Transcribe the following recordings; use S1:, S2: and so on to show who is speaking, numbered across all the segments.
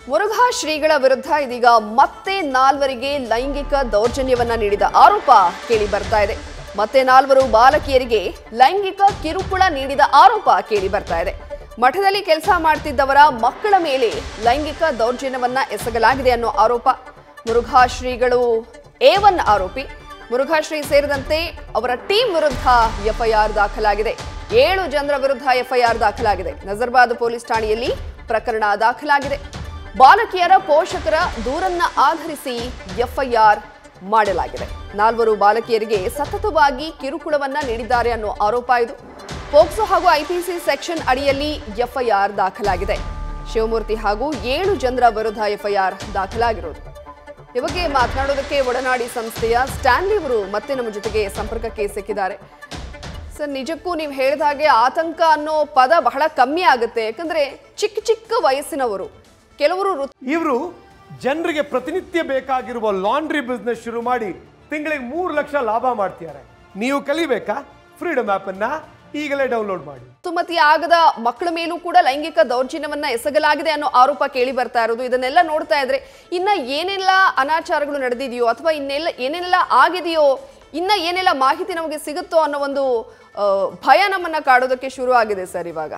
S1: ಮುರುಘಾ ಶ್ರೀಗಳ ವಿರುದ್ಧ ಇದೀಗ ಮತ್ತೆ ನಾಲ್ವರಿಗೆ ಲೈಂಗಿಕ ದೌರ್ಜನ್ಯವನ್ನ ನೀಡಿದ ಆರೋಪ ಕೇಳಿ ಬರ್ತಾ ಇದೆ ಮತ್ತೆ ನಾಲ್ವರು ಬಾಲಕಿಯರಿಗೆ ಲೈಂಗಿಕ ಕಿರುಕುಳ ನೀಡಿದ ಆರೋಪ ಕೇಳಿ ಬರ್ತಾ ಇದೆ ಮಠದಲ್ಲಿ ಕೆಲಸ ಮಾಡ್ತಿದ್ದವರ ಮಕ್ಕಳ ಮೇಲೆ ಲೈಂಗಿಕ ದೌರ್ಜನ್ಯವನ್ನ ಎಸಗಲಾಗಿದೆ ಅನ್ನೋ ಆರೋಪ ಮುರುಘಾ ಶ್ರೀಗಳು ಎ ಒನ್ ಆರೋಪಿ ಮುರುಘಾ ಶ್ರೀ ಸೇರಿದಂತೆ ಅವರ ಟೀಮ್ ವಿರುದ್ಧ ಎಫ್ಐಆರ್ ದಾಖಲಾಗಿದೆ ಏಳು ಜನರ ವಿರುದ್ಧ ಎಫ್ಐಆರ್ ದಾಖಲಾಗಿದೆ ನಜರ್ಬಾದ್ ಪೊಲೀಸ್ ಠಾಣೆಯಲ್ಲಿ ಪ್ರಕರಣ ದಾಖಲಾಗಿದೆ ಬಾಲಕಿಯರ ಪೋಷಕರ ದೂರನ್ನ ಆಧರಿಸಿ ಎಫ್ಐಆರ್ ಮಾಡಲಾಗಿದೆ ನಾಲ್ವರು ಬಾಲಕಿಯರಿಗೆ ಸತತವಾಗಿ ಕಿರುಕುಳವನ್ನ ನೀಡಿದ್ದಾರೆ ಅನ್ನೋ ಆರೋಪ ಇದು ಪೋಕ್ಸೋ ಹಾಗೂ ಐಪಿಸಿ ಸೆಕ್ಷನ್ ಅಡಿಯಲ್ಲಿ ಎಫ್ಐಆರ್ ದಾಖಲಾಗಿದೆ ಶಿವಮೂರ್ತಿ ಹಾಗೂ ಏಳು ಜನರ ವಿರುದ್ಧ ಎಫ್ಐಆರ್ ದಾಖಲಾಗಿರೋದು ಈ ಬಗ್ಗೆ ಮಾತನಾಡೋದಕ್ಕೆ ಒಡನಾಡಿ ಸಂಸ್ಥೆಯ ಸ್ಟ್ಯಾನ್ಲಿ ಅವರು ಮತ್ತೆ ನಮ್ಮ ಜೊತೆಗೆ ಸಂಪರ್ಕಕ್ಕೆ ಸಿಕ್ಕಿದ್ದಾರೆ ಸರ್ ನಿಜಕ್ಕೂ ನೀವು ಹೇಳಿದ ಹಾಗೆ ಆತಂಕ ಅನ್ನೋ ಪದ ಬಹಳ ಕಮ್ಮಿ ಆಗುತ್ತೆ ಯಾಕಂದ್ರೆ ಚಿಕ್ಕ ಚಿಕ್ಕ ವಯಸ್ಸಿನವರು ಕೆಲವರು ವೃತ್ತಿ
S2: ಇವರು ಜನರಿಗೆ ಪ್ರತಿನಿತ್ಯ ಬೇಕಾಗಿರುವ ಲಾಂಡ್ರಿ ಬಿಸ್ನೆಸ್ ಶುರು ಮಾಡಿ ತಿಂಗಳಿಗೆ ಮೂರು ಲಕ್ಷ ಲಾಭ ಮಾಡ್ತಿದ್ದಾರೆ ನೀವು ಕಲಿಬೇಕಾ ಫ್ರೀಡಮ್ ಆಪ್ ಅನ್ನ ಈಗಲೇ ಡೌನ್ಲೋಡ್ ಮಾಡಿ
S1: ಋತುಮತಿ ಆಗದ ಮಕ್ಕಳ ಮೇಲೂ ಕೂಡ ಲೈಂಗಿಕ ದೌರ್ಜನ್ಯವನ್ನ ಎಸಗಲಾಗಿದೆ ಅನ್ನೋ ಆರೋಪ ಕೇಳಿ ಬರ್ತಾ ಇರೋದು ಇದನ್ನೆಲ್ಲ ನೋಡ್ತಾ ಇದ್ರೆ ಇನ್ನ ಏನೆಲ್ಲ ಅನಾಚಾರಗಳು ನಡೆದಿದೆಯೋ ಅಥವಾ ಇನ್ನೆಲ್ಲ ಏನೆಲ್ಲ ಆಗಿದೆಯೋ ಇನ್ನ ಏನೆಲ್ಲ ಮಾಹಿತಿ ನಮಗೆ ಸಿಗುತ್ತೋ ಅನ್ನೋ ಒಂದು ಆ, ಭಯ ನಮ್ಮನ್ನ ಕಾಡೋದಕ್ಕೆ ಶುರು ಆಗಿದೆ ಸರ್ ಇವಾಗ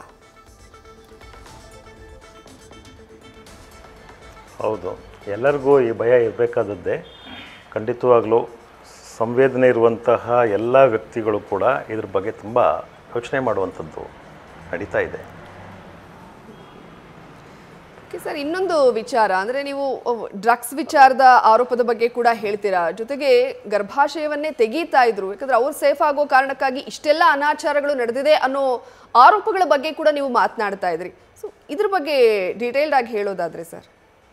S3: ಹೌದು ಎಲ್ಲರಿಗೂ ಈ ಭಯ ಇರಬೇಕಾದದ್ದೇ ಖಂಡಿತವಾಗ್ಲೂ ಸಂವೇದನೆ ಇರುವಂತಹ ಎಲ್ಲ ವ್ಯಕ್ತಿಗಳು ಕೂಡ ಇದ್ರ ಬಗ್ಗೆ ತುಂಬ ಯೋಚನೆ ಮಾಡುವಂಥದ್ದು ನಡೀತಾ ಇದೆ
S1: ಓಕೆ ಸರ್ ಇನ್ನೊಂದು ವಿಚಾರ ಅಂದ್ರೆ ನೀವು ಡ್ರಗ್ಸ್ ವಿಚಾರದ ಆರೋಪದ ಬಗ್ಗೆ ಕೂಡ ಹೇಳ್ತೀರಾ ಜೊತೆಗೆ ಗರ್ಭಾಶಯವನ್ನೇ ತೆಗೀತಾ ಇದ್ರು ಯಾಕಂದ್ರೆ ಅವ್ರು ಸೇಫ್ ಆಗೋ ಕಾರಣಕ್ಕಾಗಿ ಇಷ್ಟೆಲ್ಲ ಅನಾಚಾರಗಳು ನಡೆದಿದೆ ಅನ್ನೋ ಆರೋಪಗಳ ಬಗ್ಗೆ ಕೂಡ ನೀವು ಮಾತನಾಡ್ತಾ ಇದ್ರಿ ಸೊ ಇದ್ರ ಬಗ್ಗೆ ಡೀಟೇಲ್ಡ್ ಆಗಿ ಹೇಳೋದಾದ್ರೆ ಸರ್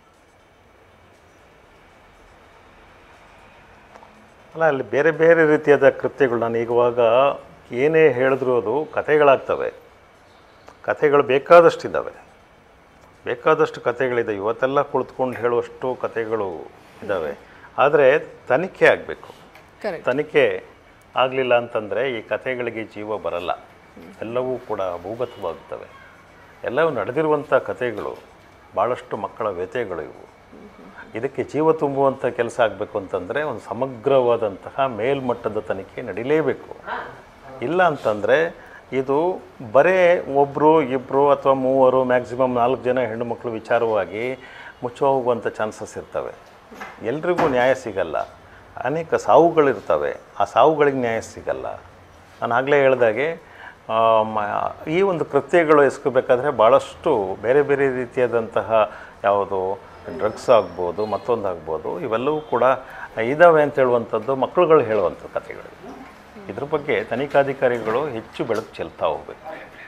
S3: ಅಲ್ಲ ಅಲ್ಲಿ ಬೇರೆ ಬೇರೆ ರೀತಿಯಾದ ಕೃತ್ಯಗಳು ನಾನು ಈಗವಾಗ ಏನೇ ಹೇಳಿದ್ರು ಅದು ಕಥೆಗಳಾಗ್ತವೆ ಕಥೆಗಳು ಬೇಕಾದಷ್ಟಿದ್ದಾವೆ ಬೇಕಾದಷ್ಟು ಕಥೆಗಳಿದೆ ಇವತ್ತೆಲ್ಲ ಕುಳಿತುಕೊಂಡು ಹೇಳುವಷ್ಟು ಕಥೆಗಳು ಇದ್ದಾವೆ ಆದರೆ ತನಿಖೆ ಆಗಬೇಕು
S1: ಕರೆಕ್ಟ್
S3: ತನಿಖೆ ಆಗಲಿಲ್ಲ ಅಂತಂದರೆ ಈ ಕಥೆಗಳಿಗೆ ಜೀವ ಬರಲ್ಲ ಎಲ್ಲವೂ ಕೂಡ ಭೂಗತವಾಗುತ್ತವೆ ಎಲ್ಲವೂ ನಡೆದಿರುವಂಥ ಕಥೆಗಳು ಭಾಳಷ್ಟು ಮಕ್ಕಳ ವ್ಯಥೆಗಳು ಇವು ಇದಕ್ಕೆ ಜೀವ ತುಂಬುವಂಥ ಕೆಲಸ ಆಗಬೇಕು ಅಂತಂದರೆ ಒಂದು ಸಮಗ್ರವಾದಂತಹ ಮೇಲ್ಮಟ್ಟದ ತನಿಖೆ ನಡೀಲೇಬೇಕು ಇಲ್ಲ ಅಂತಂದರೆ ಇದು ಬರೇ ಒಬ್ಬರು ಇಬ್ಬರು ಅಥವಾ ಮೂವರು ಮ್ಯಾಕ್ಸಿಮಮ್ ನಾಲ್ಕು ಜನ ಹೆಣ್ಣು ಮಕ್ಕಳು ವಿಚಾರವಾಗಿ ಮುಚ್ಚೋ ಹೋಗುವಂಥ ಚಾನ್ಸಸ್ ಇರ್ತವೆ ಎಲ್ರಿಗೂ ನ್ಯಾಯ ಸಿಗಲ್ಲ ಅನೇಕ ಸಾವುಗಳಿರ್ತವೆ ಆ ಸಾವುಗಳಿಗೆ ನ್ಯಾಯ ಸಿಗಲ್ಲ ನಾನು ಆಗಲೇ ಹೇಳ್ದಾಗೆ ಆ, ಮ- ಈ ಒಂದು ಕೃತ್ಯಗಳು ಎಸ್ಕೋಬೇಕಾದ್ರೆ ಭಾಳಷ್ಟು ಬೇರೆ ಬೇರೆ ರೀತಿಯಾದಂತಹ ಯಾವುದು ಡ್ರಗ್ಸ್ ಆಗ್ಬೋದು ಮತ್ತೊಂದು ಆಗ್ಬೋದು ಇವೆಲ್ಲವೂ ಕೂಡ ಇದ್ದಾವೆ ಅಂತ ಹೇಳುವಂಥದ್ದು ಮಕ್ಕಳುಗಳು ಹೇಳುವಂಥ ಕಥೆಗಳು ಇದ್ರ ಬಗ್ಗೆ ತನಿಖಾಧಿಕಾರಿಗಳು ಹೆಚ್ಚು ಬೆಳಕು ಚೆಲ್ತಾ ಹೋಗ್ಬೇಕು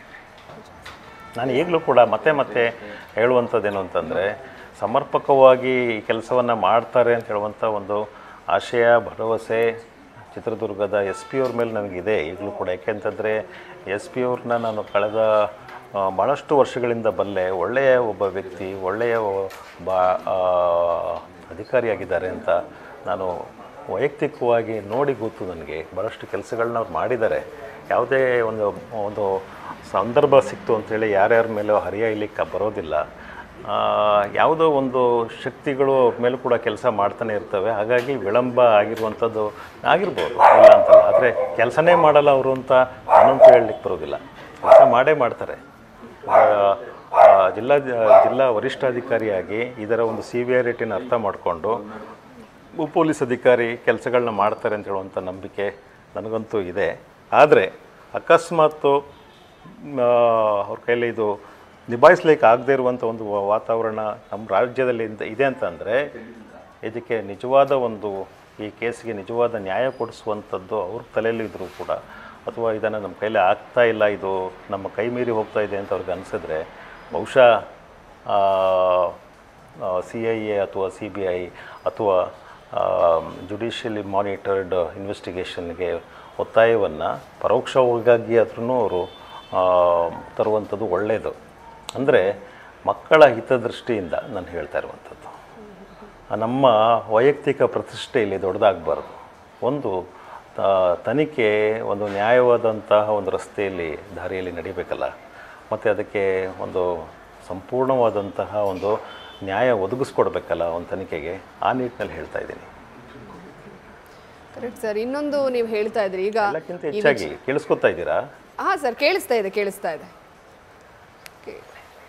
S3: ನಾನು ಈಗಲೂ ಕೂಡ ಮತ್ತೆ ಮತ್ತೆ ಹೇಳುವಂಥದ್ದೇನು ಅಂತಂದರೆ ಸಮರ್ಪಕವಾಗಿ ಈ ಕೆಲಸವನ್ನು ಮಾಡ್ತಾರೆ ಅಂತ ಹೇಳುವಂಥ ಒಂದು ಆಶಯ ಭರವಸೆ ಚಿತ್ರದುರ್ಗದ ಎಸ್ ಪಿ ಅವ್ರ ಮೇಲೆ ನನಗಿದೆ ಈಗಲೂ ಕೂಡ ಯಾಕೆಂತಂದರೆ ಎಸ್ ಪಿ ಅವ್ರನ್ನ ನಾನು ಕಳೆದ ಆ, ಭಾಳಷ್ಟು ವರ್ಷಗಳಿಂದ ಬಲ್ಲೆ ಒಳ್ಳೆಯ ಒಬ್ಬ ವ್ಯಕ್ತಿ ಒಳ್ಳೆಯ ಬಾ ಆ, ಅಧಿಕಾರಿಯಾಗಿದ್ದಾರೆ ಅಂತ ನಾನು ವೈಯಕ್ತಿಕವಾಗಿ ನೋಡಿ ಗೊತ್ತು ನನಗೆ ಭಾಳಷ್ಟು ಕೆಲಸಗಳನ್ನ ಅವ್ರು ಮಾಡಿದ್ದಾರೆ ಯಾವುದೇ ಒಂದು ಒಂದು ಸಂದರ್ಭ ಸಿಕ್ತು ಅಂತೇಳಿ ಯಾರ್ಯಾರ ಮೇಲೂ ಹರಿಯಾಯ್ಲಿಕ್ಕೆ ಬರೋದಿಲ್ಲ ಆ, ಯಾವುದೋ ಒಂದು ಶಕ್ತಿಗಳು ಅವ್ರ ಮೇಲೂ ಕೂಡ ಕೆಲಸ ಮಾಡ್ತಾನೆ ಇರ್ತವೆ ಹಾಗಾಗಿ ವಿಳಂಬ ಆಗಿರುವಂಥದ್ದು ಆಗಿರ್ಬೋದು ಇಲ್ಲ ಅಂತಲ್ಲ ಆದರೆ ಕೆಲಸನೇ ಮಾಡಲ್ಲ ಅವರು ಅಂತ ನಾನಂತೂ ಹೇಳಲಿಕ್ಕೆ ಬರೋದಿಲ್ಲ ಕೆಲಸ ಮಾಡೇ ಮಾಡ್ತಾರೆ ಆ, ಆ, ಜಿಲ್ಲಾ ಜಿಲ್ಲಾ ವರಿಷ್ಠಾಧಿಕಾರಿಯಾಗಿ ಇದರ ಒಂದು ಸಿವಿಯಾರಿಟಿನ ಅರ್ಥ ಮಾಡಿಕೊಂಡು ಪೊಲೀಸ್ ಅಧಿಕಾರಿ ಕೆಲಸಗಳನ್ನ ಮಾಡ್ತಾರೆ ಅಂತ ಹೇಳುವಂಥ ನಂಬಿಕೆ ನನಗಂತೂ ಇದೆ ಆದರೆ ಅಕಸ್ಮಾತ್ತು ಆ, ಅವ್ರ ಕೈಲಿ ಇದು ನಿಭಾಯಿಸ್ಲಿಕ್ಕೆ ಆಗದೇ ಇರುವಂಥ ಒಂದು ವಾ- ವಾತಾವರಣ ನಮ್ಮ ರಾಜ್ಯದಲ್ಲಿ ಇಂದ- ಇದೆ ಅಂತಂದರೆ ಇದಕ್ಕೆ ನಿಜವಾದ ಒಂದು ಈ ಕೇಸ್ಗೆ ನಿಜವಾದ ನ್ಯಾಯ ಕೊಡಿಸುವಂಥದ್ದು ಅವ್ರ ತಲೆಯಲ್ಲಿ ಇದ್ದರೂ ಕೂಡ ಅಥವಾ ಇದನ್ನು ನಮ್ಮ ಕೈಲಿ ಆಗ್ತಾ ಇಲ್ಲ ಇದು ನಮ್ಮ ಕೈ ಮೀರಿ ಹೋಗ್ತಾ ಇದೆ ಅಂತ ಅವ್ರಿಗೆ ಅನಿಸಿದ್ರೆ ಬಹುಶಃ ಸಿ ಐ ಎ ಅಥವಾ ಸಿ ಬಿ ಐ ಅಥವಾ ಜುಡಿಷಿಯಲಿ ಮಾನಿಟರ್ಡ್ ಇನ್ವೆಸ್ಟಿಗೇಷನ್ಗೆ ಒತ್ತಾಯವನ್ನು ಪರೋಕ್ಷವಾಗಿ ಆದ್ರೂ ಅವರು ತರುವಂಥದ್ದು ಒಳ್ಳೆಯದು ಅಂದರೆ ಮಕ್ಕಳ ಹಿತದೃಷ್ಟಿಯಿಂದ ನಾನು ಹೇಳ್ತಾ ಇರುವಂಥದ್ದು ನಮ್ಮ ವೈಯಕ್ತಿಕ ಪ್ರತಿಷ್ಠೆ ಇಲ್ಲಿ ದೊಡ್ಡದಾಗಬಾರ್ದು ಒಂದು ತ- ತನಿಖೆ ಒಂದು ನ್ಯಾಯವಾದಂತಹ ಒಂದು ರಸ್ತೆಯಲ್ಲಿ ದಾರಿಯಲ್ಲಿ ನಡಿಬೇಕಲ್ಲ ಮತ್ತು ಅದಕ್ಕೆ ಒಂದು ಸಂಪೂರ್ಣವಾದಂತಹ ಒಂದು ನ್ಯಾಯ ಒದಗಿಸ್ಕೊಡ್ಬೇಕಲ್ಲ ಒಂದು ತನಿಖೆಗೆ ಆ ನಿಟ್ಟಿನಲ್ಲಿ ಹೇಳ್ತಾ ಇದ್ದೀನಿ
S1: ಕರೆಕ್ಟ್ ಸರ್ ಇನ್ನೊಂದು ನೀವು ಹೇಳ್ತಾ ಇದ್ರಿ ಈಗ
S3: ಎಲ್ಲಕ್ಕಿಂತ ಹೆಚ್ಚಾಗಿ ಕೇಳಿಸ್ಕೊತಾ ಇದ್ದೀರಾ
S1: ಹಾ ಸರ್ ಕೇಳಿಸ್ತಾ ಇದೆ ಕೇಳಿಸ್ತಾ ಇದೆ Okay.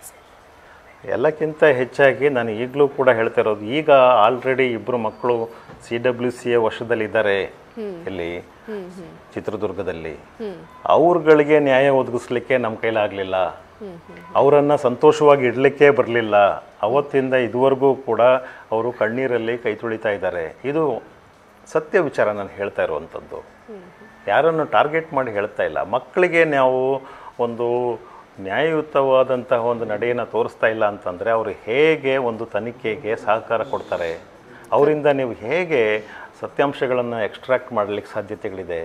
S3: ಎಲ್ಲಕ್ಕಿಂತ ಹೆಚ್ಚಾಗಿ ನಾನು ಈಗಲೂ ಕೂಡ ಹೇಳ್ತಾ ಇರೋದು ಈಗ ಆಲ್ರೆಡಿ ಇಬ್ಬರು ಮಕ್ಕಳು ಸಿ ಡಬ್ಲ್ಯೂ ಸಿ ಎ ವಶದಲ್ಲಿದ್ದಾರೆ ಇಲ್ಲಿ ಚಿತ್ರದುರ್ಗದಲ್ಲಿ ಅವ್ರುಗಳಿಗೆ ನ್ಯಾಯ ಒದಗಿಸ್ಲಿಕ್ಕೆ ನಮ್ಮ ಕೈಲಾಗಲಿಲ್ಲ ಅವರನ್ನು ಸಂತೋಷವಾಗಿ ಇಡಲಿಕ್ಕೆ ಬರಲಿಲ್ಲ ಅವತ್ತಿಂದ ಇದುವರೆಗೂ ಕೂಡ ಅವರು ಕಣ್ಣೀರಲ್ಲಿ ಕೈ ತುಳಿತಾ ಇದ್ದಾರೆ ಇದು ಸತ್ಯ ವಿಚಾರ ನಾನು ಹೇಳ್ತಾ ಇರುವಂಥದ್ದು ಯಾರನ್ನು ಟಾರ್ಗೆಟ್ ಮಾಡಿ ಹೇಳ್ತಾ ಇಲ್ಲ ಮಕ್ಕಳಿಗೆ ನಾವು ಒಂದು ನ್ಯಾಯಯುತವಾದಂತಹ ಒಂದು ನಡೆಯನ್ನು ತೋರಿಸ್ತಾ ಇಲ್ಲ ಅಂತಂದರೆ ಅವರು ಹೇಗೆ ಒಂದು ತನಿಖೆಗೆ ಸಹಕಾರ ಕೊಡ್ತಾರೆ ಅವರಿಂದ ನೀವು ಹೇಗೆ ಸತ್ಯಾಂಶಗಳನ್ನು ಎಕ್ಸ್ಟ್ರಾಕ್ಟ್ ಮಾಡಲಿಕ್ಕೆ ಸಾಧ್ಯತೆಗಳಿದೆ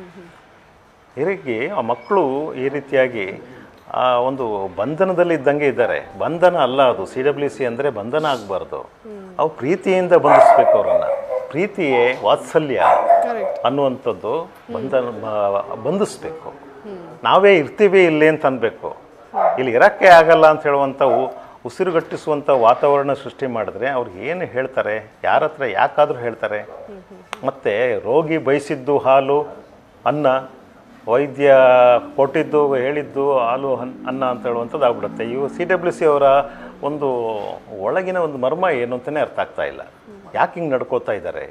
S3: ಹೀಗಾಗಿ ಆ ಮಕ್ಕಳು ಈ ರೀತಿಯಾಗಿ ಆ ಒಂದು ಬಂಧನದಲ್ಲಿ ಇದ್ದಂಗೆ ಇದ್ದಾರೆ ಬಂಧನ ಅಲ್ಲ ಅದು ಸಿ ಡಬ್ಲ್ಯೂ ಸಿ ಅಂದರೆ ಬಂಧನ ಆಗಬಾರ್ದು ಅವು ಪ್ರೀತಿಯಿಂದ ಬಂಧಿಸ್ಬೇಕು ಅವರನ್ನು ಪ್ರೀತಿಯೇ ವಾತ್ಸಲ್ಯ
S1: ಕರೆಕ್ಟ್
S3: ಅನ್ನುವಂಥದ್ದು ಬಂಧನ ಬ- ಬಂಧಿಸ್ಬೇಕು ನಾವೇ ಇರ್ತೀವಿ ಇಲ್ಲಿ ಅಂತ ಅನ್ಬೇಕು ಇಲ್ಲಿ ಇರಕ್ಕೆ ಆಗಲ್ಲ ಅಂತ ಹೇಳುವಂಥ ಉ- ಉಸಿರುಗಟ್ಟಿಸುವಂಥ ವಾತಾವರಣ ಸೃಷ್ಟಿ ಮಾಡಿದ್ರೆ ಅವ್ರಿಗೆ ಏನು ಹೇಳ್ತಾರೆ ಯಾರ ಹತ್ರ ಯಾಕಾದರೂ ಹೇಳ್ತಾರೆ ಮತ್ತು ರೋಗಿ ಬಯಸಿದ್ದು ಹಾಲು ಅನ್ನ ವೈದ್ಯ ಕೊಟ್ಟಿದ್ದು ಹೇಳಿದ್ದು ಹಾಲು ಹನ್- ಅನ್ನ ಅಂತ ಹೇಳುವಂಥದ್ದು ಆಗ್ಬಿಡುತ್ತೆ ಇವು ಸಿ ಡಬ್ಲ್ಯೂ ಸಿ ಅವರ ಒಂದು ಒಳಗಿನ ಒಂದು ಮರ್ಮ ಏನು ಅಂತಲೇ ಅರ್ಥ ಆಗ್ತಾ ಇಲ್ಲ ಯಾಕೆ ಹಿಂಗೆ ನಡ್ಕೋತಾ ಇದ್ದಾರೆ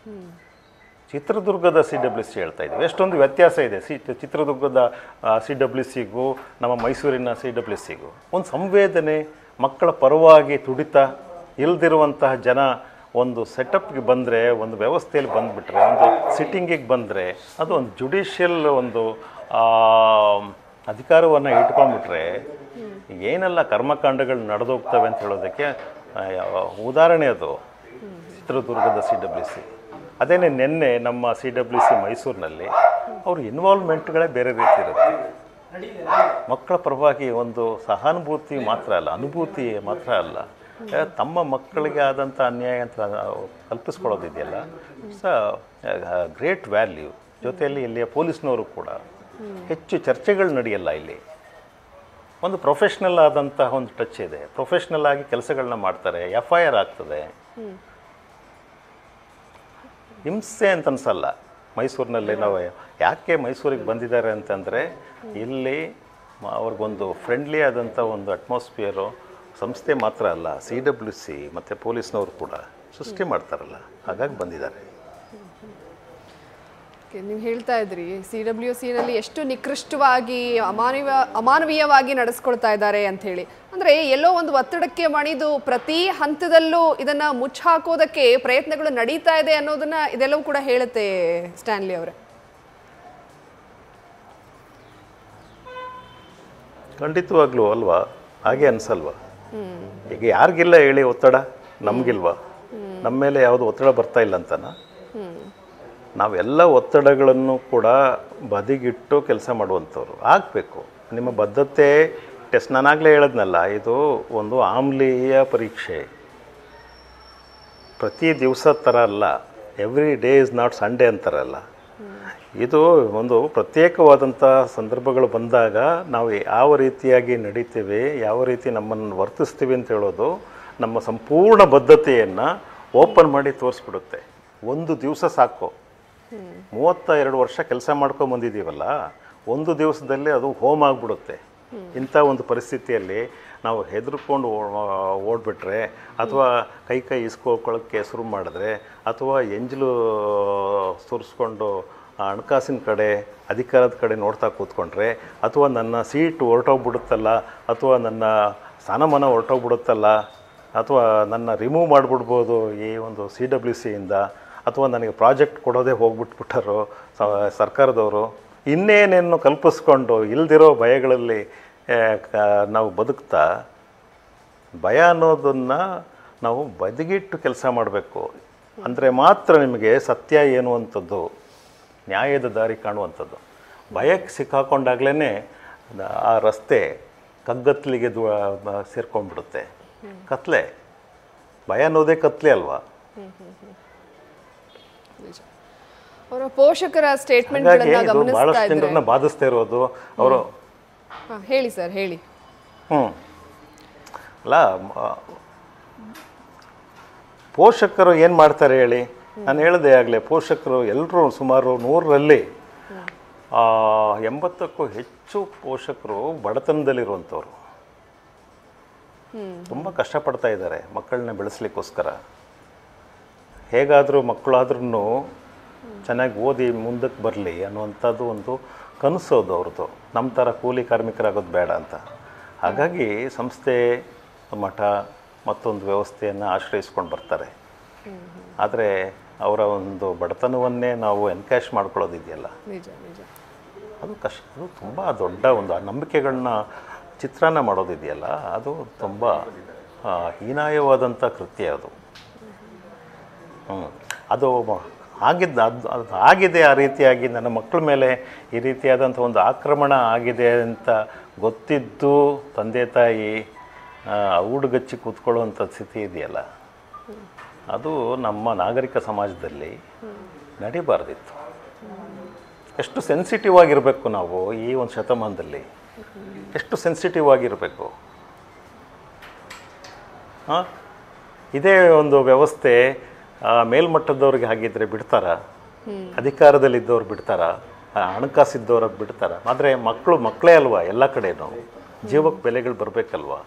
S3: ಚಿತ್ರದುರ್ಗದ ಸಿ ಡಬ್ಲ್ಯೂ ಸಿ ಹೇಳ್ತಾ ಇದ್ದೀವಿ ಎಷ್ಟೊಂದು ವ್ಯತ್ಯಾಸ ಇದೆ ಸಿ ಚಿತ್ರದುರ್ಗದ ಸಿ ಡಬ್ಲ್ಯೂ ಸಿಗೂ ನಮ್ಮ ಮೈಸೂರಿನ ಸಿ ಡಬ್ಲ್ಯೂ ಸಿಗೂ ಒಂದು ಸಂವೇದನೆ ಮಕ್ಕಳ ಪರವಾಗಿ ತುಡಿತ ಇಲ್ದಿರುವಂತಹ ಜನ ಒಂದು ಸೆಟಪ್ಗೆ ಬಂದರೆ ಒಂದು ವ್ಯವಸ್ಥೆಯಲ್ಲಿ ಬಂದುಬಿಟ್ರೆ ಒಂದು ಸಿಟ್ಟಿಂಗಿಗೆ ಬಂದರೆ ಅದು ಒಂದು ಜುಡಿಷಿಯಲ್ ಒಂದು ಅಧಿಕಾರವನ್ನು ಇಟ್ಕೊಂಡ್ಬಿಟ್ರೆ ಏನೆಲ್ಲ ಕರ್ಮಕಾಂಡಗಳು ನಡೆದೋಗ್ತವೆ ಅಂತ ಹೇಳೋದಕ್ಕೆ ಆ, ಯಾವ- ಉದಾಹರಣೆ ಅದು ಚಿತ್ರದುರ್ಗದ ಸಿ ಡಬ್ಲ್ಯೂ ಸಿ ಅದೇನೇ ನಿನ್ನೆ ನಮ್ಮ ಸಿ ಡಬ್ಲ್ಯೂ ಸಿ ಮೈಸೂರಿನಲ್ಲಿ ಅವ್ರ ಇನ್ವಾಲ್ವ್ಮೆಂಟ್ಗಳೇ ಬೇರೆ ರೀತಿ ಇರುತ್ತೆ ಮಕ್ಕಳ ಪರವಾಗಿ ಒಂದು ಸಹಾನುಭೂತಿ ಮಾತ್ರ ಅಲ್ಲ ಅನುಭೂತಿ ಮಾತ್ರ ಅಲ್ಲ ಆ, ತಮ್ಮ ಮಕ್ಕಳಿಗೆ ಆದಂಥ ಅನ್ಯಾಯ ಅಂತ ಕಲ್ಪಿಸ್ಕೊಳ್ಳೋದಿದೆಯಲ್ಲ ಇಟ್ಸ್ ಅ ಗ್ರೇಟ್ ವ್ಯಾಲ್ಯೂ ಜೊತೆಯಲ್ಲಿ ಇಲ್ಲಿಯ ಪೊಲೀಸ್ನವರು ಕೂಡ ಹೆಚ್ಚು ಚರ್ಚೆಗಳು ನಡೆಯಲ್ಲ ಇಲ್ಲಿ ಒಂದು ಪ್ರೊಫೆಷ್ನಲ್ ಆದಂತಹ ಒಂದು ಟಚ್ ಇದೆ ಪ್ರೊಫೆಷ್ನಲ್ ಆಗಿ ಕೆಲಸಗಳನ್ನ ಮಾಡ್ತಾರೆ ಎಫ್ ಐ ಆರ್ ಆಗ್ತದೆ ಹಿಂಸೆ ಅಂತ ಅನ್ಸಲ್ಲ ಮೈಸೂರಿನಲ್ಲಿ ನಾವು ಯಾಕೆ ಮೈಸೂರಿಗೆ ಬಂದಿದ್ದಾರೆ ಅಂತಂದರೆ ಇಲ್ಲಿ ಮ- ಅವ್ರಿಗೊಂದು ಫ್ರೆಂಡ್ಲಿ ಆದಂಥ ಒಂದು ಅಟ್ಮಾಸ್ಫಿಯರು ಸಂಸ್ಥೆ ಮಾತ್ರ ಅಲ್ಲ ಸಿ ಡಬ್ಲ್ಯೂ ಸಿ ಮತ್ತು ಪೊಲೀಸ್ನವರು ಕೂಡ ಸೃಷ್ಟಿ ಮಾಡ್ತಾರಲ್ಲ ಹಾಗಾಗಿ ಬಂದಿದ್ದಾರೆ
S1: Okay, ನೀವು ಹೇಳ್ತಾ ಇದ್ರಿ ಸಿ ಡಬ್ಲ್ಯೂ ನಲ್ಲಿ ಎಷ್ಟು ನಿಕೃಷ್ಟವಾಗಿ ಅಮಾನವ ಅಮಾನವೀಯವಾಗಿ ನಡೆಸ್ಕೊಳ್ತಾ ಇದ್ದಾರೆ ಅಂತ ಹೇಳಿ ಅಂದ್ರೆ ಎಲ್ಲೋ ಒಂದು ಒತ್ತಡಕ್ಕೆ ಮಣಿದು ಪ್ರತಿ ಹಂತದಲ್ಲೂ ಇದನ್ನ ಮುಚ್ಚಾಕೋದಕ್ಕೆ ಪ್ರಯತ್ನಗಳು ನಡೀತಾ ಇದೆ ಅನ್ನೋದನ್ನ ಇದೆಲ್ಲವೂ ಕೂಡ ಹೇಳುತ್ತೆ ಸ್ಟ್ಯಾನ್ಲಿ ಅವರೇ
S3: ಖಂಡಿತವಾಗ್ಲೂ ಅಲ್ವಾ ಹಾಗೆ ಅನ್ಸಲ್ವಾ ಈಗ ಯಾರಿಗಿಲ್ಲ ಹೇಳಿ ಒತ್ತಡ ನಮಗಿಲ್ವಾ ನಮ್ಮ ಮೇಲೆ ಯಾವುದು ಒತ್ತಡ ಬರ್ತಾ ಇಲ್ಲ ಅಂತನಾ ನಾವೆಲ್ಲ ಒತ್ತಡಗಳನ್ನು ಕೂಡ ಬದಿಗಿಟ್ಟು ಕೆಲಸ ಮಾಡುವಂಥವ್ರು ಆಗಬೇಕು ನಿಮ್ಮ ಬದ್ಧತೆ ಟೆಸ್ಟ್ ನಾನಾಗಲೇ ಹೇಳಿದ್ನಲ್ಲ ಇದು ಒಂದು ಆಮ್ಲೀಯ ಪರೀಕ್ಷೆ ಪ್ರತಿ ದಿವಸ ಥರ ಅಲ್ಲ every day is not Sunday ಅಂತಾರಲ್ಲ ಇದು ಒಂದು ಪ್ರತ್ಯೇಕವಾದಂಥ ಸಂದರ್ಭಗಳು ಬಂದಾಗ ನಾವು ಯಾವ ರೀತಿಯಾಗಿ ನಡೀತೀವಿ ಯಾವ ರೀತಿ ನಮ್ಮನ್ನು ವರ್ತಿಸ್ತೀವಿ ಅಂತ ಹೇಳೋದು ನಮ್ಮ ಸಂಪೂರ್ಣ ಬದ್ಧತೆಯನ್ನು ಓಪನ್ ಮಾಡಿ ತೋರಿಸ್ಬಿಡುತ್ತೆ ಒಂದು ದಿವಸ ಸಾಕು ಮೂವತ್ತ ಎರಡು ವರ್ಷ ಕೆಲಸ ಮಾಡ್ಕೊಂಡು ಬಂದಿದ್ದೀವಲ್ಲ ಒಂದು ದಿವಸದಲ್ಲಿ ಅದು ಹೋಮ್ ಆಗಿಬಿಡುತ್ತೆ ಇಂಥ ಒಂದು ಪರಿಸ್ಥಿತಿಯಲ್ಲಿ ನಾವು ಹೆದರ್ಕೊಂಡು ಓಡ್ಬಿಟ್ರೆ ಅಥವಾ ಕೈ ಕೈ ಇಸ್ಕೊಳ್ಕೊಳ್ಳೋಕ್ಕೆ ಶುರು ಮಾಡಿದ್ರೆ ಅಥವಾ ಎಂಜಲು ಸುರಿಸ್ಕೊಂಡು ಆ ಹಣಕಾಸಿನ ಕಡೆ ಅಧಿಕಾರದ ಕಡೆ ನೋಡ್ತಾ ಕೂತ್ಕೊಂಡ್ರೆ ಅಥವಾ ನನ್ನ ಸೀಟ್ ಹೊರಟೋಗ್ಬಿಡುತ್ತಲ್ಲ ಅಥವಾ ನನ್ನ ಸ್ಥಾನಮಾನ ಹೊರಟೋಗ್ಬಿಡುತ್ತಲ್ಲ ಅಥವಾ ನನ್ನ ರಿಮೂವ್ ಮಾಡಿಬಿಡ್ಬೋದು ಈ ಒಂದು ಸಿ ಡಬ್ಲ್ಯೂ ಸಿಯಿಂದ ಅಥವಾ ನನಗೆ ಪ್ರಾಜೆಕ್ಟ್ ಕೊಡೋದೇ ಹೋಗ್ಬಿಟ್ಬಿಟ್ಟರು ಸ- ಸರ್ಕಾರದವರು ಇನ್ನೇನೇನು ಕಲ್ಪಿಸ್ಕೊಂಡು ಇಲ್ದಿರೋ ಭಯಗಳಲ್ಲಿ ಆ, ಕ- ನಾವು ಬದುಕ್ತಾ ಭಯ ಅನ್ನೋದನ್ನು ನಾವು ಬದಿಗಿಟ್ಟು ಕೆಲಸ ಮಾಡಬೇಕು ಅಂದರೆ ಮಾತ್ರ ನಿಮಗೆ ಸತ್ಯ ಏನು ಅಂಥದ್ದು ನ್ಯಾಯದ ದಾರಿ ಕಾಣುವಂಥದ್ದು ಭಯಕ್ಕೆ ಸಿಕ್ಕಾಕೊಂಡಾಗಲೇ ಆ ರಸ್ತೆ ಕಗ್ಗತ್ತಲಿಗೆ ದ್ವ ಸೇರ್ಕೊಂಡ್ಬಿಡುತ್ತೆ ಕತ್ಲೆ ಭಯ ಅನ್ನೋದೇ ಕತ್ಲೆ ಅಲ್ವಾ
S1: ಅವರ ಪೋಷಕರ ಸ್ಟೇಟ್ಮೆಂಟ್
S3: ಹಾಗಾಗಿ
S1: ಗಳನ್ನ
S3: ಇದು
S1: ಗಮನಿಸ್ತಾ
S3: ಭಾಳಷ್ಟು
S1: ಇದ್ರೆ
S3: ಜನರನ್ನ ಬಾಧಿಸ್ತಾ ಇರೋದು ಅವರು
S1: ಹಾ, ಹೇಳಿ ಸರ್ ಹೇಳಿ
S3: ಹ್ಞೂ ಅಲ್ಲ ಮ- ಪೋಷಕರು ಏನು ಮಾಡ್ತಾರೆ ಹೇಳಿ ನಾನು ಹೇಳಿದೆ ಆಗಲೇ ಪೋಷಕರು ಎಲ್ಲರೂ ಸುಮಾರು ನೂರರಲ್ಲಿ ಆ, ಎಂಬತ್ತಕ್ಕೂ ಹೆಚ್ಚು ಪೋಷಕರು ಬಡತನದಲ್ಲಿರುವಂಥವ್ರು ತುಂಬ ಕಷ್ಟಪಡ್ತಾ ಇದ್ದಾರೆ ಮಕ್ಕಳನ್ನ ಬೆಳೆಸ್ಲಿಕ್ಕೋಸ್ಕರ ಹೇಗಾದರೂ ಮಕ್ಕಳಾದ್ರೂ ಚೆನ್ನಾಗಿ ಓದಿ ಮುಂದಕ್ಕೆ ಬರಲಿ ಅನ್ನುವಂಥದ್ದು ಒಂದು ಕನಸೋದು ಅವ್ರದ್ದು ನಮ್ಮ ಥರ ಕೂಲಿ ಕಾರ್ಮಿಕರಾಗೋದು ಬೇಡ ಅಂತ ಹಾಗಾಗಿ ಸಂಸ್ಥೆ ಮಠ ಮತ್ತೊಂದು ವ್ಯವಸ್ಥೆಯನ್ನು ಆಶ್ರಯಿಸ್ಕೊಂಡು ಬರ್ತಾರೆ ಆದರೆ ಅವರ ಒಂದು ಬಡತನವನ್ನೇ ನಾವು ಎನ್ಕ್ಯಾಶ್ ಮಾಡ್ಕೊಳ್ಳೋದಿದೆಯಲ್ಲ
S1: ನಿಜ ನಿಜ
S3: ಅದು ಕಷ್ಟ ಅದು ತುಂಬ ದೊಡ್ಡ ಒಂದು ಆ ನಂಬಿಕೆಗಳನ್ನ ಚಿತ್ರಾನ್ನ ಮಾಡೋದಿದೆಯಲ್ಲ ಅದು ತುಂಬ ಆ, ಹೀನಾಯವಾದಂಥ ಕೃತ್ಯ ಅದು ಹ್ಞೂ ಅದು ಮ- ಆಗಿದ್ದ ಅದು ಅದು ಆಗಿದೆ ಆ ರೀತಿಯಾಗಿ ನನ್ನ ಮಕ್ಕಳ ಮೇಲೆ ಈ ರೀತಿಯಾದಂಥ ಒಂದು ಆಕ್ರಮಣ ಆಗಿದೆ ಅಂತ ಗೊತ್ತಿದ್ದು ತಂದೆ ತಾಯಿ ಊಡುಗಚ್ಚಿ ಕೂತ್ಕೊಳ್ಳುವಂಥ ಸ್ಥಿತಿ ಇದೆಯಲ್ಲ ಅದು ನಮ್ಮ ನಾಗರಿಕ ಸಮಾಜದಲ್ಲಿ ನಡಿಬಾರ್ದಿತ್ತು ಎಷ್ಟು ಸೆನ್ಸಿಟಿವ್ ಆಗಿರಬೇಕು ನಾವು ಈ ಒಂದು ಶತಮಾನದಲ್ಲಿ ಎಷ್ಟು ಸೆನ್ಸಿಟಿವ್ ಆಗಿರಬೇಕು ಹಾಂ ಇದೇ ಒಂದು ವ್ಯವಸ್ಥೆ ಆ, ಮೇಲ್ಮಟ್ಟದವ್ರಿಗೆ ಹಾಗಿದ್ರೆ ಬಿಡ್ತಾರ ಅಧಿಕಾರದಲ್ಲಿದ್ದವ್ರು ಬಿಡ್ತಾರ ಆ, ಹಣಕಾಸಿದ್ದವ್ರು ಬಿಡ್ತಾರ ಆದರೆ ಮಕ್ಕಳು ಮಕ್ಕಳೇ ಅಲ್ವಾ ಎಲ್ಲ ಕಡೆನೂ ಜೀವಕ್ಕೆ ಬೆಲೆಗಳು ಬರಬೇಕಲ್ವಾ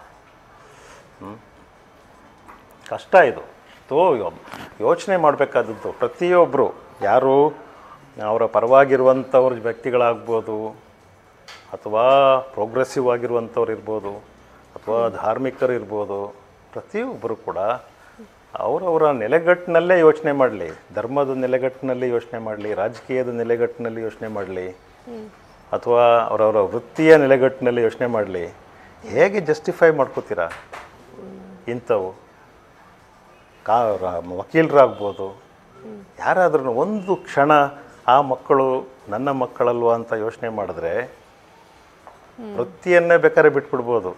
S3: ಕಷ್ಟ ಇದು ತೋ ಯೋಚನೆ ಮಾಡಬೇಕಾದದ್ದು ಪ್ರತಿಯೊಬ್ಬರು ಯಾರು ಅವರ ಪರವಾಗಿರುವಂಥವ್ರ ವ್ಯಕ್ತಿಗಳಾಗ್ಬೋದು ಅಥವಾ ಪ್ರೋಗ್ರೆಸಿವ್ ಆಗಿರುವಂಥವ್ರು ಇರ್ಬೋದು ಅಥವಾ ಧಾರ್ಮಿಕರು ಇರ್ಬೋದು ಪ್ರತಿಯೊಬ್ಬರು ಕೂಡ ಅವರವರ ನೆಲೆಗಟ್ಟಿನಲ್ಲೇ ಯೋಚನೆ ಮಾಡಲಿ ಧರ್ಮದ ನೆಲೆಗಟ್ಟಿನಲ್ಲಿ ಯೋಚನೆ ಮಾಡಲಿ ರಾಜಕೀಯದ ನೆಲೆಗಟ್ಟಿನಲ್ಲಿ ಯೋಚನೆ ಮಾಡಲಿ ಅಥವಾ ಅವರವರ ವೃತ್ತಿಯ ನೆಲೆಗಟ್ಟಿನಲ್ಲಿ ಯೋಚನೆ ಮಾಡಲಿ ಹೇಗೆ ಜಸ್ಟಿಫೈ ಮಾಡ್ಕೋತೀರಾ ಇಂಥವು ಕಾ ರ- ವಕೀಲರಾಗ್ಬೋದು ಯಾರಾದ್ರೂ ಒಂದು ಕ್ಷಣ ಆ ಮಕ್ಕಳು ನನ್ನ ಮಕ್ಕಳಲ್ವಾ ಅಂತ ಯೋಚನೆ ಮಾಡಿದ್ರೆ ವೃತ್ತಿಯನ್ನೇ ಬೇಕಾದ್ರೆ ಬಿಟ್ಬಿಡ್ಬೋದು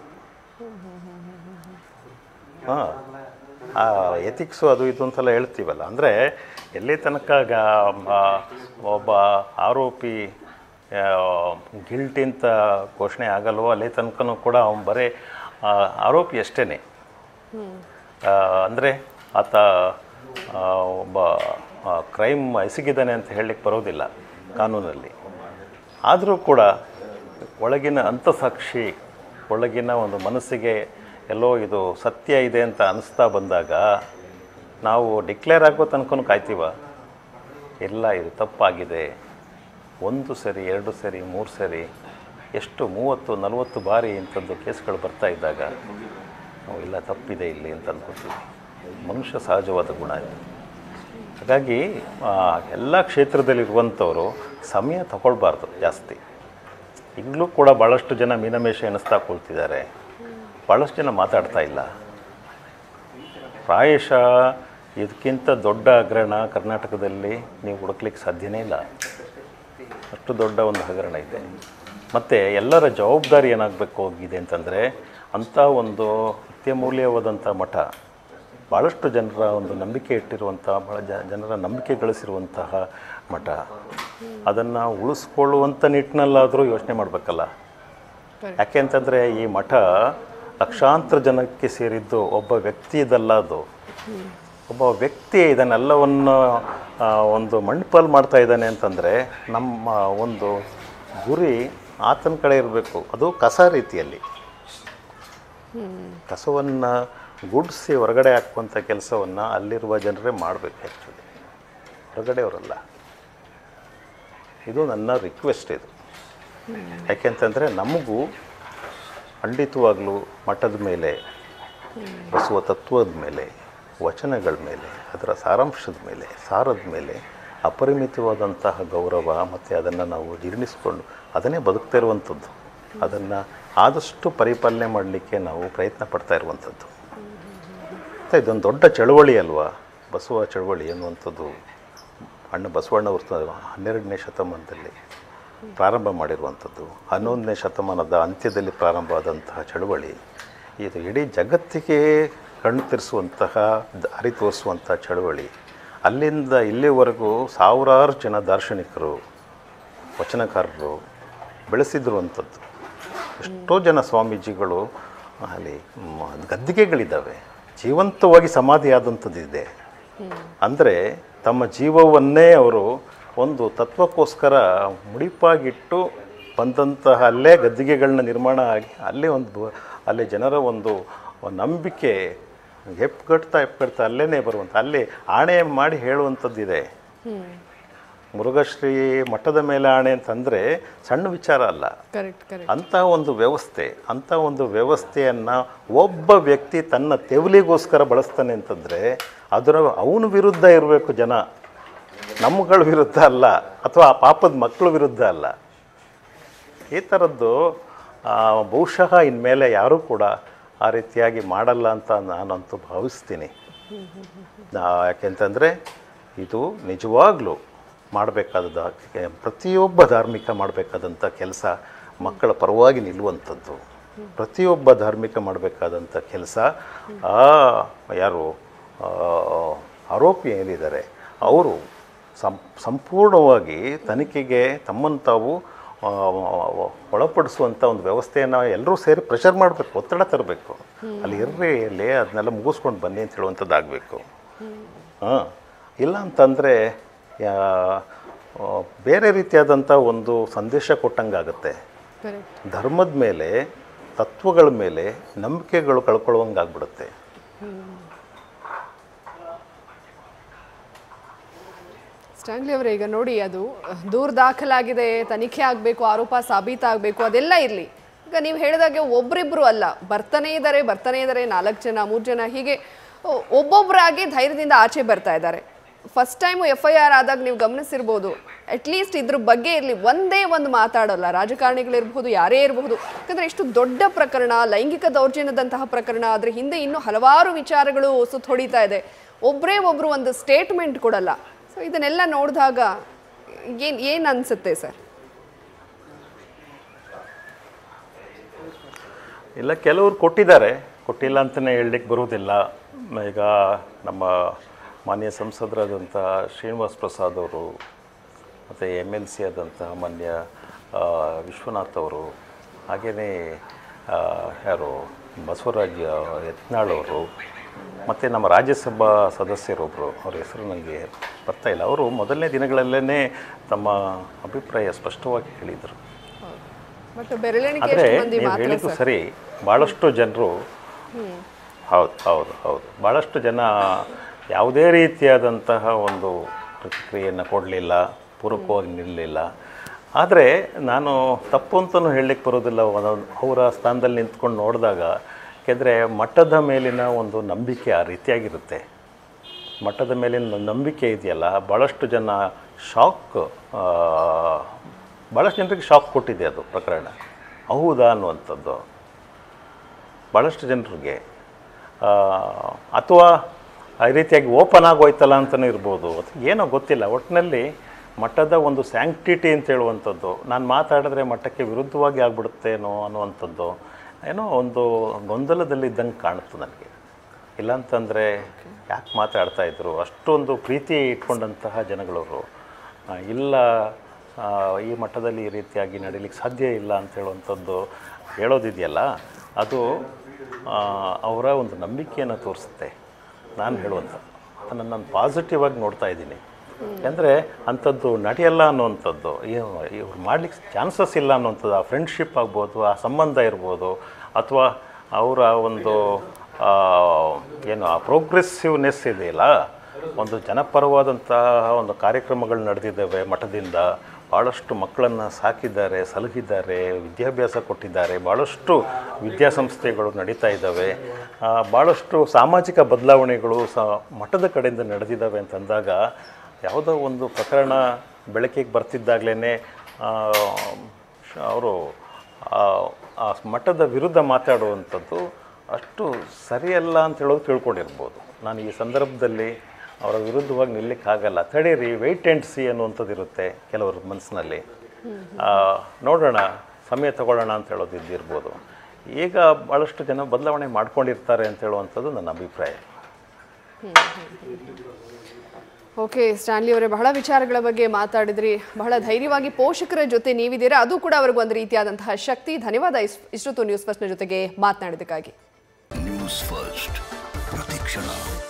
S3: ಹಾಂ ಆ ಎಥಿಕ್ಸು ಅದು ಇದು ಅಂತೆಲ್ಲ ಹೇಳ್ತೀವಲ್ಲ ಅಂದರೆ ಎಲ್ಲಿ ತನಕ ಗ- ಆ, ಒಬ್ಬ ಆರೋಪಿ ಗಿಲ್ಟಿ ಅಂತ ಘೋಷಣೆ ಆಗಲ್ವೋ ಅಲ್ಲಿ ತನಕನೂ ಕೂಡ ಅವನು ಬರೀ ಆ, ಆರೋಪಿ ಅಷ್ಟೇ ಅಂದರೆ ಆತ ಆ, ಒಬ್ಬ ಕ್ರೈಮ್ ಎಸಗಿದ್ದಾನೆ ಅಂತ ಹೇಳಲಿಕ್ಕೆ ಬರೋದಿಲ್ಲ ಕಾನೂನಲ್ಲಿ ಆದರೂ ಕೂಡ ಒಳಗಿನ ಅಂತಸಾಕ್ಷಿ ಒಳಗಿನ ಒಂದು ಮನಸ್ಸಿಗೆ ಎಲ್ಲೋ ಇದು ಸತ್ಯ ಇದೆ ಅಂತ ಅನಿಸ್ತಾ ಬಂದಾಗ ನಾವು ಡಿಕ್ಲೇರ್ ಆಗೋ ತನಕ ಕಾಯ್ತೀವ ಇಲ್ಲ ಇದು ತಪ್ಪಾಗಿದೆ ಒಂದು ಸರಿ ಎರಡು ಸರಿ ಮೂರು ಸರಿ ಎಷ್ಟು ಮೂವತ್ತು ನಲವತ್ತು ಬಾರಿ ಇಂಥದ್ದು ಕೇಸ್ಗಳು ಬರ್ತಾ ಇದ್ದಾಗ ನಾವು ಇಲ್ಲ ತಪ್ಪಿದೆ ಇಲ್ಲಿ ಅಂತ ಅಂದ್ಕೊತೀವಿ ಮನುಷ್ಯ ಸಹಜವಾದ ಗುಣ ಇದು ಹಾಗಾಗಿ ಎಲ್ಲ ಕ್ಷೇತ್ರದಲ್ಲಿರುವಂಥವರು ಸಮಯ ತಗೊಳ್ಬಾರ್ದು ಜಾಸ್ತಿ ಈಗಲೂ ಕೂಡ ಭಾಳಷ್ಟು ಜನ ಮೀನಮೇಷ ಎಣಿಸ್ತಾ ಕೂಳ್ತಿದ್ದಾರೆ ಭಾಳಷ್ಟು ಜನ ಮಾತಾಡ್ತಾ ಇಲ್ಲ ಪ್ರಾಯಶಃ ಇದಕ್ಕಿಂತ ದೊಡ್ಡ ಹಗರಣ ಕರ್ನಾಟಕದಲ್ಲಿ ನೀವು ಹುಡುಕ್ಲಿಕ್ಕೆ ಸಾಧ್ಯನೇ ಇಲ್ಲ ಅಷ್ಟು ದೊಡ್ಡ ಒಂದು ಹಗರಣ ಇದೆ ಮತ್ತು ಎಲ್ಲರ ಜವಾಬ್ದಾರಿ ಏನಾಗಬೇಕು ಹೋಗಿದೆ ಅಂತಂದರೆ ಅಂಥ ಒಂದು ಅತ್ಯಮೂಲ್ಯವಾದಂಥ ಮಠ ಭಾಳಷ್ಟು ಜನರ ಒಂದು ನಂಬಿಕೆ ಇಟ್ಟಿರುವಂಥ ಭಾಳ ಜ ಜನರ ನಂಬಿಕೆ ಗಳಿಸಿರುವಂತಹ ಮಠ ಅದನ್ನು ಉಳಿಸ್ಕೊಳ್ಳುವಂಥ ನಿಟ್ಟಿನಲ್ಲಾದರೂ ಯೋಚನೆ ಮಾಡಬೇಕಲ್ಲ ಯಾಕೆ ಅಂತಂದರೆ ಈ ಮಠ ಲಕ್ಷಾಂತರ ಜನಕ್ಕೆ ಸೇರಿದ್ದು ಒಬ್ಬ ವ್ಯಕ್ತಿದಲ್ಲ ಅದು ಒಬ್ಬ ವ್ಯಕ್ತಿ ಇದನ್ನೆಲ್ಲವನ್ನು ಆ, ಒಂದು ಮಣ್ಪಾಲ್ ಮಾಡ್ತಾ ಇದ್ದಾನೆ ಅಂತಂದರೆ ನಮ್ಮ ಒಂದು ಗುರಿ ಆತನ ಕಡೆ ಇರಬೇಕು ಅದು ಕಸ ರೀತಿಯಲ್ಲಿ ಕಸವನ್ನು ಗುಡಿಸಿ ಹೊರಗಡೆ ಹಾಕುವಂಥ ಕೆಲಸವನ್ನು ಅಲ್ಲಿರುವ ಜನರೇ ಮಾಡಬೇಕು ಆ್ಯಕ್ಚುಲಿ ಹೊರಗಡೆಯವರಲ್ಲ ಇದು ನನ್ನ ರಿಕ್ವೆಸ್ಟ್ ಇದು ಯಾಕೆಂತಂದರೆ ನಮಗೂ ಖಂಡಿತವಾಗಲೂ ಮಠದ ಮೇಲೆ ಬಸವ ತತ್ವದ ಮೇಲೆ ವಚನಗಳ ಮೇಲೆ ಅದರ ಸಾರಾಂಶದ ಮೇಲೆ ಸಾರದ ಮೇಲೆ ಅಪರಿಮಿತವಾದಂತಹ ಗೌರವ ಮತ್ತು ಅದನ್ನು ನಾವು ಜೀರ್ಣಿಸ್ಕೊಂಡು ಅದನ್ನೇ ಬದುಕ್ತಾ ಇರುವಂಥದ್ದು ಅದನ್ನು ಆದಷ್ಟು ಪರಿಪಾಲನೆ ಮಾಡಲಿಕ್ಕೆ ನಾವು ಪ್ರಯತ್ನ ಪಡ್ತಾ ಇರುವಂಥದ್ದು ಮತ್ತು ಇದೊಂದು ದೊಡ್ಡ ಚಳವಳಿ ಅಲ್ವಾ ಬಸವ ಚಳವಳಿ ಅನ್ನುವಂಥದ್ದು ಅಣ್ಣ ಬಸವಣ್ಣವ್ರ ತ- ಹನ್ನೆರಡನೇ ಶತಮಾನದಲ್ಲಿ ಪ್ರಾರಂಭ ಮಾಡಿರುವಂಥದ್ದು ಹನ್ನೊಂದನೇ ಶತಮಾನದ ಅಂತ್ಯದಲ್ಲಿ ಪ್ರಾರಂಭ ಆದಂತಹ ಚಳವಳಿ ಇದು ಇಡೀ ಜಗತ್ತಿಗೆ ಕಣ್ಣು ತಿರ್ಸುವಂತಹ ದಾರಿ ತೋರಿಸುವಂಥ ಚಳವಳಿ ಅಲ್ಲಿಂದ ಇಲ್ಲಿವರೆಗೂ ಸಾವಿರಾರು ಜನ ದಾರ್ಶನಿಕರು ವಚನಕಾರರು ಬೆಳೆಸಿದಿರುವಂಥದ್ದು ಎಷ್ಟೋ ಜನ ಸ್ವಾಮೀಜಿಗಳು ಅಲ್ಲಿ ಮ- ಗದ್ದಿಗೆಗಳಿದ್ದಾವೆ ಜೀವಂತವಾಗಿ ಸಮಾಧಿ ಆದಂಥದ್ದಿದೆ ಅಂದರೆ ತಮ್ಮ ಜೀವವನ್ನೇ ಅವರು ಒಂದು ತತ್ವಕ್ಕೋಸ್ಕರ ಮುಡಿಪಾಗಿಟ್ಟು ಬಂದಂತಹ ಅಲ್ಲೇ ಗದ್ದಿಗೆಗಳನ್ನ ನಿರ್ಮಾಣ ಆಗಿ ಅಲ್ಲೇ ಒಂದು ಅಲ್ಲಿ ಜನರ ಒಂದು ನಂಬಿಕೆ ಹೆಪ್ಪುಗಟ್ತಾ ಹೆಪ್ಪುಗಟ್ತಾ ಅಲ್ಲೇ ಬರುವಂಥ ಅಲ್ಲಿ ಆಣೆ ಮಾಡಿ ಹೇಳುವಂಥದ್ದಿದೆ ಮುರುಘಶ್ರೀ ಮಠದ ಮೇಲೆ ಆಣೆ ಅಂತಂದರೆ ಸಣ್ಣ ವಿಚಾರ ಅಲ್ಲ
S1: ಕರೆಕ್ಟ್ ಕರೆಕ್ಟ್
S3: ಅಂಥ ಒಂದು ವ್ಯವಸ್ಥೆ ಅಂಥ ಒಂದು ವ್ಯವಸ್ಥೆಯನ್ನು ಒಬ್ಬ ವ್ಯಕ್ತಿ ತನ್ನ ತೆವಲಿಗೋಸ್ಕರ ಬಳಸ್ತಾನೆ ಅಂತಂದರೆ ಅದರ ಅವನ ವಿರುದ್ಧ ಇರಬೇಕು ಜನ ನಮ್ಮಗಳ ವಿರುದ್ಧ ಅಲ್ಲ ಅಥವಾ ಆ ಪಾಪದ ಮಕ್ಕಳ ವಿರುದ್ಧ ಅಲ್ಲ ಈ ಥರದ್ದು ಆ, ಬಹುಶಃ ಇನ್ಮೇಲೆ ಯಾರೂ ಕೂಡ ಆ ರೀತಿಯಾಗಿ ಮಾಡಲ್ಲ ಅಂತ ನಾನಂತೂ ಭಾವಿಸ್ತೀನಿ ನಾ- ಯಾಕೆಂತಂದರೆ ಇದು ನಿಜವಾಗ್ಲೂ ಮಾಡಬೇಕಾದ ಪ್ರತಿಯೊಬ್ಬ ಧಾರ್ಮಿಕ ಮಾಡಬೇಕಾದಂಥ ಕೆಲಸ ಮಕ್ಕಳ ಪರವಾಗಿ ನಿಲ್ಲುವಂಥದ್ದು ಪ್ರತಿಯೊಬ್ಬ ಧಾರ್ಮಿಕ ಮಾಡಬೇಕಾದಂಥ ಕೆಲಸ ಆ ಯಾರು ಆ, ಆರೋಪಿ ಏನಿದ್ದಾರೆ ಅವರು ಸಂ ಸಂಪೂರ್ಣವಾಗಿ ತನಿಖೆಗೆ ತಮ್ಮನ್ನು ತಾವು ಆ, ಒಳಪಡಿಸುವಂಥ ಒಂದು ವ್ಯವಸ್ಥೆಯನ್ನು ಎಲ್ಲರೂ ಸೇರಿ ಪ್ರೆಷರ್ ಮಾಡಬೇಕು ಒತ್ತಡ ತರಬೇಕು ಅಲ್ಲಿ ಇರ್ರಿ ಅಲ್ಲಿ ಅದನ್ನೆಲ್ಲ ಮುಗಿಸ್ಕೊಂಡು ಬನ್ನಿ ಅಂತ ಹೇಳುವಂಥದ್ದು ಆಗಬೇಕು ಹಾಂ ಇಲ್ಲ ಅಂತಂದರೆ ಬೇರೆ ರೀತಿಯಾದಂಥ ಒಂದು ಸಂದೇಶ ಕೊಟ್ಟಂಗಾಗುತ್ತೆ
S1: ಕರೆಕ್ಟ್
S3: ಧರ್ಮದ ಮೇಲೆ ತತ್ವಗಳ ಮೇಲೆ ನಂಬಿಕೆಗಳು ಕಳ್ಕೊಳ್ಳುವಂಗಾಗ್ಬಿಡುತ್ತೆ
S1: ಸ್ಟ್ಯಾನ್ಲಿ ಅವರೇ ಈಗ ನೋಡಿ ಅದು ದೂರು ದಾಖಲಾಗಿದೆ ತನಿಖೆ ಆಗಬೇಕು ಆರೋಪ ಸಾಬೀತಾಗಬೇಕು ಅದೆಲ್ಲ ಇರಲಿ ಈಗ ನೀವು ಹೇಳಿದಾಗೆ ಒಬ್ರಿಬ್ರು ಅಲ್ಲ ಬರ್ತಾನೆ ಇದ್ದಾರೆ ಬರ್ತಾನೆ ಇದ್ದಾರೆ ನಾಲ್ಕು ಜನ ಮೂರು ಜನ ಹೀಗೆ ಒ- ಒಬ್ಬೊಬ್ರಾಗಿ ಧೈರ್ಯದಿಂದ ಆಚೆ ಬರ್ತಾ ಇದ್ದಾರೆ first time F I R ಆದಾಗ ನೀವು ಗಮನಿಸಿರ್ಬೋದು ಅಟ್ಲೀಸ್ಟ್ ಇದ್ರ ಬಗ್ಗೆ ಇರಲಿ ಒಂದೇ ಒಂದು ಮಾತಾಡೋಲ್ಲ ರಾಜಕಾರಣಿಗಳಿರ್ಬೋದು ಯಾರೇ ಇರಬಹುದು ಯಾಕಂದ್ರೆ ಇಷ್ಟು ದೊಡ್ಡ ಪ್ರಕರಣ ಲೈಂಗಿಕ ದೌರ್ಜನ್ಯದಂತಹ ಪ್ರಕರಣ ಅದ್ರ ಹಿಂದೆ ಇನ್ನೂ ಹಲವಾರು ವಿಚಾರಗಳು ಸುತ್ತ ಹೊಡಿತಾ ಇದೆ ಒಬ್ಬರೇ ಒಬ್ರು ಒಂದು ಸ್ಟೇಟ್ಮೆಂಟ್ ಕೊಡಲ್ಲ ಸೊ ಇದನ್ನೆಲ್ಲ ನೋಡಿದಾಗ ಏನು ಏನು ಅನಿಸುತ್ತೆ ಸರ್
S3: ಇಲ್ಲ ಕೆಲವರು ಕೊಟ್ಟಿದ್ದಾರೆ ಕೊಟ್ಟಿಲ್ಲ ಅಂತಲೇ ಹೇಳಲಿಕ್ಕೆ ಬರುವುದಿಲ್ಲ ಈಗ ನಮ್ಮ ಮಾನ್ಯ ಸಂಸದರಾದಂಥ ಶ್ರೀನಿವಾಸ್ ಪ್ರಸಾದ್ ಅವರು ಮತ್ತು ಎಮ್ ಎಲ್ ಸಿ ಆದಂತಹ ಮಾನ್ಯ ಆ, ವಿಶ್ವನಾಥ್ ಅವರು ಹಾಗೆಯೇ ಆ, ಯಾರು ಬಸವರಾಜ ಯತ್ನಾಳ್ ಅವರು ಮತ್ತು ನಮ್ಮ ರಾಜ್ಯಸಭಾ ಸದಸ್ಯರೊಬ್ಬರು ಅವ್ರ ಹೆಸರು ನನಗೆ ಬರ್ತಾ ಇಲ್ಲ ಅವರು ಮೊದಲನೇ ದಿನಗಳಲ್ಲೇ ತಮ್ಮ ಅಭಿಪ್ರಾಯ ಸ್ಪಷ್ಟವಾಗಿ ಹೇಳಿದರು
S1: ಬಟ್ ಬೆರಳೆಣಿಕೆ
S3: ಆದರೆ
S1: ಎಷ್ಟು ಮಂದಿ
S3: ನೀವು
S1: ಮಾತ್ರ
S3: ಹೇಳಿದ್ದು
S1: ಸರ್
S3: ಸರಿ ಭಾಳಷ್ಟು ಜನರು ಹೌದು ಹೌದು ಹೌದು ಭಾಳಷ್ಟು ಜನ ಯಾವುದೇ ರೀತಿಯಾದಂತಹ ಒಂದು ಪ್ರತಿಕ್ರಿಯೆಯನ್ನು ಕೊಡಲಿಲ್ಲ ಪೂರಕವಾಗಿ ನಿಲ್ಲಲಿಲ್ಲ ಆದರೆ ನಾನು ತಪ್ಪು ಅಂತಲೂ ಹೇಳಲಿಕ್ಕೆ ಬರೋದಿಲ್ಲ ಒಂದೊಂದು ಅವರ ಸ್ಥಾನದಲ್ಲಿ ನಿಂತ್ಕೊಂಡು ನೋಡಿದಾಗ ಯಾಕೆಂದರೆ ಮಠದ ಮೇಲಿನ ಒಂದು ನಂಬಿಕೆ ಆ ರೀತಿಯಾಗಿರುತ್ತೆ ಮಠದ ಮೇಲಿನ ನಂಬಿಕೆ ಇದೆಯಲ್ಲ ಭಾಳಷ್ಟು ಜನ ಶಾಕ್ ಭಾಳಷ್ಟು ಜನರಿಗೆ ಶಾಕ್ ಕೊಟ್ಟಿದೆ ಅದು ಪ್ರಕರಣ ಹೌದಾ ಅನ್ನುವಂಥದ್ದು ಭಾಳಷ್ಟು ಜನರಿಗೆ ಆ, ಅಥವಾ ಆ ರೀತಿಯಾಗಿ ಓಪನ್ ಆಗೋಯ್ತಲ್ಲ ಅಂತಲೂ ಇರ್ಬೋದು ಅಥವಾ ಏನೋ ಗೊತ್ತಿಲ್ಲ ಒಟ್ಟಿನಲ್ಲಿ ಮಠದ ಒಂದು ಸ್ಯಾಂಕ್ಟಿಟಿ ಅಂತ ಹೇಳುವಂಥದ್ದು ನಾನು ಮಾತಾಡಿದ್ರೆ ಮಠಕ್ಕೆ ವಿರುದ್ಧವಾಗಿ ಆಗ್ಬಿಡುತ್ತೇನೋ ಅನ್ನುವಂಥದ್ದು ಏನೋ ಒಂದು ಗೊಂದಲದಲ್ಲಿ ಇದ್ದಂಗೆ ಕಾಣುತ್ತೆ ನನಗೆ ಇಲ್ಲಾಂತಂದರೆ ಯಾಕೆ ಮಾತಾಡ್ತಾ ಇದ್ರು ಅಷ್ಟೊಂದು ಪ್ರೀತಿ ಇಟ್ಕೊಂಡಂತಹ ಜನಗಳವರು ಆ, ಇಲ್ಲ ಆ, ಈ ಮಟ್ಟದಲ್ಲಿ ಈ ರೀತಿಯಾಗಿ ನಡೀಲಿಕ್ಕೆ ಸಾಧ್ಯ ಇಲ್ಲ ಅಂತ ಹೇಳುವಂಥದ್ದು ಹೇಳೋದಿದೆಯಲ್ಲ ಅದು ಆ, ಅವರ ಒಂದು ನಂಬಿಕೆಯನ್ನು ತೋರಿಸುತ್ತೆ ನಾನು ಹೇಳುವಂಥ ಅದನ್ನು ನಾನು ಪಾಸಿಟಿವ್ ಆಗಿ ನೋಡ್ತಾ ಇದ್ದೀನಿ ಅಂದರೆ ಅಂಥದ್ದು ನಡೆಯಲ್ಲ ಅನ್ನುವಂಥದ್ದು ಇವ್- ಇವ್ರು ಮಾಡ್ಲಿಕ್ಕೆ ಚಾನ್ಸಸ್ ಇಲ್ಲ ಅನ್ನುವಂಥದ್ದು ಆ ಫ್ರೆಂಡ್ಶಿಪ್ ಆಗ್ಬೋದು ಆ ಸಂಬಂಧ ಇರ್ಬೋದು ಅಥವಾ ಅವರ ಒಂದು ಆ, ಏನು ಆ ಪ್ರೋಗ್ರೆಸಿವ್ನೆಸ್ ಇದೆಯಲ್ಲ ಒಂದು ಜನಪರವಾದಂತಹ ಒಂದು ಕಾರ್ಯಕ್ರಮಗಳು ನಡೆದಿದ್ದಾವೆ ಮಠದಿಂದ ಭಾಳಷ್ಟು ಮಕ್ಕಳನ್ನು ಸಾಕಿದ್ದಾರೆ ಸಲಹಿದ್ದಾರೆ ವಿದ್ಯಾಭ್ಯಾಸ ಕೊಟ್ಟಿದ್ದಾರೆ ಭಾಳಷ್ಟು ವಿದ್ಯಾಸಂಸ್ಥೆಗಳು ನಡೀತಾ ಇದ್ದಾವೆ ಆ, ಭಾಳಷ್ಟು ಸಾಮಾಜಿಕ ಬದಲಾವಣೆಗಳು ಸ ಮಠದ ಕಡೆಯಿಂದ ನಡೆದಿದ್ದಾವೆ ಅಂತಂದಾಗ ಯಾವುದೋ ಒಂದು ಪ್ರಕರಣ ಬೆಳಕಿಗೆ ಬರ್ತಿದ್ದಾಗಲೇ ಅವರು ಆ ಮಠದ ವಿರುದ್ಧ ಮಾತಾಡುವಂಥದ್ದು ಅಷ್ಟು ಸರಿಯಲ್ಲ ಅಂತ ಹೇಳೋದು ತಿಳ್ಕೊಂಡಿರ್ಬೋದು ನಾನು ಈ ಸಂದರ್ಭದಲ್ಲಿ ಅವರ ವಿರುದ್ಧವಾಗಿ ನಿಲ್ಲಕ್ಕಾಗಲ್ಲ ತಡೀರಿ ವೆಯ್ಟ್ ಆ್ಯಂಡ್ ಸಿ ಅನ್ನುವಂಥದ್ದು ಇರುತ್ತೆ ಕೆಲವ್ರ ಮನಸ್ಸಿನಲ್ಲಿ ಆ, ನೋಡೋಣ ಸಮಯ ತಗೊಳ್ಳೋಣ ಅಂತ ಹೇಳೋದು ಇದ್ದಿರ್ಬೋದು ಈಗ ಭಾಳಷ್ಟು ಜನ ಬದಲಾವಣೆ ಮಾಡ್ಕೊಂಡಿರ್ತಾರೆ ಅಂತ ಹೇಳುವಂಥದ್ದು ನನ್ನ ಅಭಿಪ್ರಾಯ
S1: ಓಕೆ ಸ್ಟ್ಯಾನ್ಲಿ ಅವರೇ ಬಹಳ ವಿಚಾರಗಳ ಬಗ್ಗೆ ಮಾತಾಡಿದ್ರಿ ಬಹಳ ಧೈರ್ಯವಾಗಿ ಪೋಷಕರ ಜೊತೆ ನೀವಿದ್ದೀರಾ ಅದು ಕೂಡ ಅವ್ರಿಗೊಂದು ರೀತಿಯಾದಂತಹ ಶಕ್ತಿ ಧನ್ಯವಾದ ಇಸ್- ಇಷ್ಟೊತ್ತು ನ್ಯೂಸ್ ಫಸ್ಟ್ನ ಜೊತೆಗೆ ಮಾತನಾಡಿದ್ದಕ್ಕಾಗಿ
S4: ನ್ಯೂಸ್ ಫಸ್ಟ್ ಪ್ರತಿ ಕ್ಷಣ